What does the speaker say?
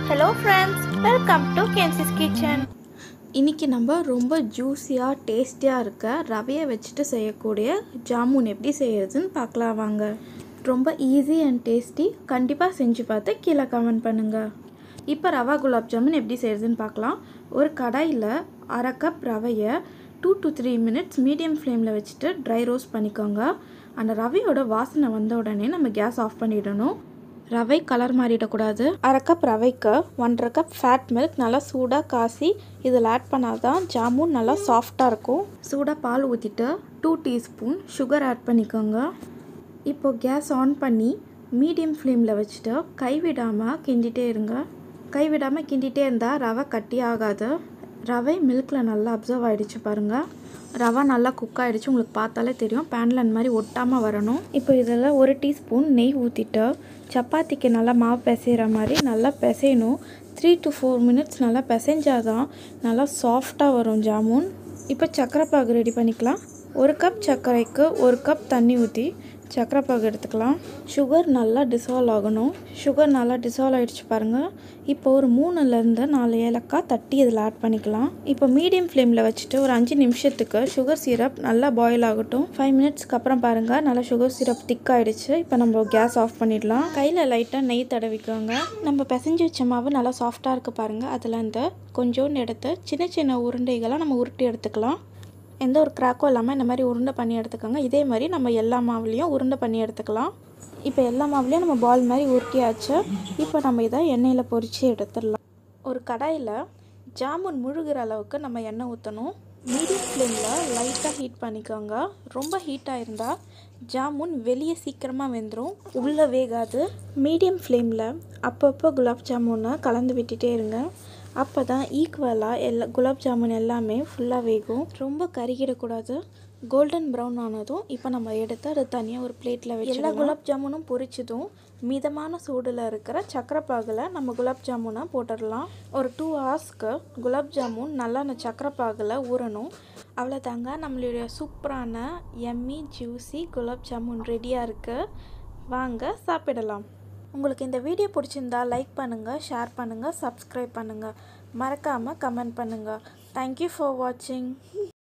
hello friends welcome to கேன்சிஸ் kitchen இன்றைக்கி நம்ம ரொம்ப ஜூஸியாக டேஸ்டியாக இருக்க ரவையை வச்சுட்டு செய்யக்கூடிய ஜாமுன் எப்படி செய்யறதுன்னு பார்க்கலாம் வாங்க ரொம்ப ஈஸி அண்ட் டேஸ்டி கண்டிப்பாக செஞ்சு பார்த்து கீழே கமெண்ட் பண்ணுங்கள் இப்போ ரவா குலாப் ஜாமுன் எப்படி செய்யறதுன்னு பார்க்கலாம் ஒரு கடாயில் அரை கப் ரவையை two to three minutes medium ஃப்ளேமில் வச்சுட்டு ட்ரை ரோஸ்ட் பண்ணிக்கோங்க அந்த ரவையோட வாசனை வந்த உடனே நம்ம கேஸ் ஆஃப் பண்ணிடணும் ரவை கலர் மாறிடக்கூடாது அரை கப் ரவைக்கு ஒன்றரை கப் ஃபேட் மில்க் நல்லா சூடாக காசி இதில் ஆட் பண்ணால் தான் ஜாமுன் நல்லா சாஃப்டாக இருக்கும் சூடாக பால் ஊற்றிட்டு டூ டீஸ்பூன் சுகர் ஆட் பண்ணிக்கோங்க இப்போ கேஸ் ஆன் பண்ணி மீடியம் ஃப்ளேமில் வச்சுட்டு கைவிடாமல் கிண்டிகிட்டே இருங்க கைவிடாமல் கிண்டிகிட்டே இருந்தால் ரவை கட்டி ஆகாது ரவை மில்கில் நல்லா அப்சர்வ் ஆகிடுச்சு பாருங்கள் ரவா நல்லா குக் ஆகிடுச்சு உங்களுக்கு பார்த்தாலே தெரியும் பேனில் அந்த மாதிரி ஒட்டாமல் வரணும் இப்போ இதில் ஒரு டீஸ்பூன் நெய் ஊற்றிட்டு சப்பாத்திக்கு நல்லா மாவு பிசைகிற மாதிரி நல்லா பிசையணும் த்ரீ டு ஃபோர் மினிட்ஸ் நல்லா பிசைஞ்சாதான் நல்லா சாஃப்டாக வரும் ஜாமுன் இப்போ சக்கரை பாகு ரெடி பண்ணிக்கலாம் ஒரு கப் சர்க்கரைக்கு ஒரு கப் தண்ணி ஊற்றி சக்கரை பாகு எடுத்துக்கலாம் சுகர் நல்லா டிசால்வ் ஆகணும் சுகர் நல்லா டிசால்வ் ஆகிடுச்சு பாருங்கள் இப்போ ஒரு மூணுலேருந்து நாலு ஏலக்காய் தட்டி இதில் ஆட் பண்ணிக்கலாம் இப்போ மீடியம் ஃப்ளேமில் வச்சுட்டு ஒரு அஞ்சு நிமிஷத்துக்கு சுகர் சிரப் நல்லா பாயில் ஆகட்டும் ஃபைவ் மினிட்ஸ்க்கு அப்புறம் பாருங்கள் நல்லா சுகர் சிரப் திக் ஆகிடுச்சு இப்போ நம்ம கேஸ் ஆஃப் பண்ணிடலாம் கையில் லைட்டாக நெய் தடவிக்கோங்க நம்ம பிசைஞ்சு வச்ச மாவு நல்லா சாஃப்டாக இருக்குது பாருங்கள் அதில் இந்த கொஞ்சோண்டு எடுத்து சின்ன சின்ன உருண்டைகளாக நம்ம உருட்டி எடுத்துக்கலாம் எந்த ஒரு கிராக்கும் இல்லாமல் இந்த மாதிரி உருண்டை பண்ணி எடுத்துக்கோங்க இதே மாதிரி நம்ம எல்லா மாவுலேயும் உருண்டை பண்ணி எடுத்துக்கலாம் இப்போ எல்லா மாவுலேயும் நம்ம பால் மாதிரி உருட்டியாச்சு இப்போ நம்ம இதை எண்ணெயில் பொரித்து எடுத்துடலாம் ஒரு கடாயில் ஜாமுன் முழுகிற அளவுக்கு நம்ம எண்ணெய் ஊற்றணும் மீடியம் ஃப்ளேமில் லைட்டாக ஹீட் பண்ணிக்கோங்க ரொம்ப ஹீட்டாக இருந்தால் ஜாமுன் வெளியே சீக்கிரமாக வெந்துடும் உள்ளே வேகாது மீடியம் ஃப்ளேமில் அப்பப்போ குலாப் ஜாமுனை கலந்து விட்டுட்டே இருங்க அப்போ தான் ஈக்குவலாக எல்லா குலாப் ஜாமுன் எல்லாமே ஃபுல்லாக வேகும் ரொம்ப கருகிடக்கூடாது கோல்டன் ப்ரௌன் ஆனதும் இப்போ நம்ம எடுத்து அதை தனியாக ஒரு பிளேட்டில் வச்சு எல்லா குலாப் ஜாமுனும் பொரிச்சதும் மிதமான சூடில் இருக்கிற சக்கரை பாகில் நம்ம குலாப் ஜாமுனை போட்டுடலாம் ஒரு டூ ஹவர்ஸ்க்கு குலாப் ஜாமுன் நல்லா அந்த சக்கரை பாகில் ஊறணும் அவ்வளோதாங்க நம்மளுடைய சூப்பரான எம்மி ஜூஸி குலாப் ஜாமுன் ரெடியாக இருக்குது வாங்க சாப்பிடலாம் உங்களுக்கு இந்த வீடியோ பிடிச்சிருந்தா லைக் பண்ணுங்கள் ஷேர் பண்ணுங்கள் சப்ஸ்கிரைப் பண்ணுங்கள் மறக்காமல் கமெண்ட் பண்ணுங்கள் தேங்க்யூ ஃபார் வாட்சிங்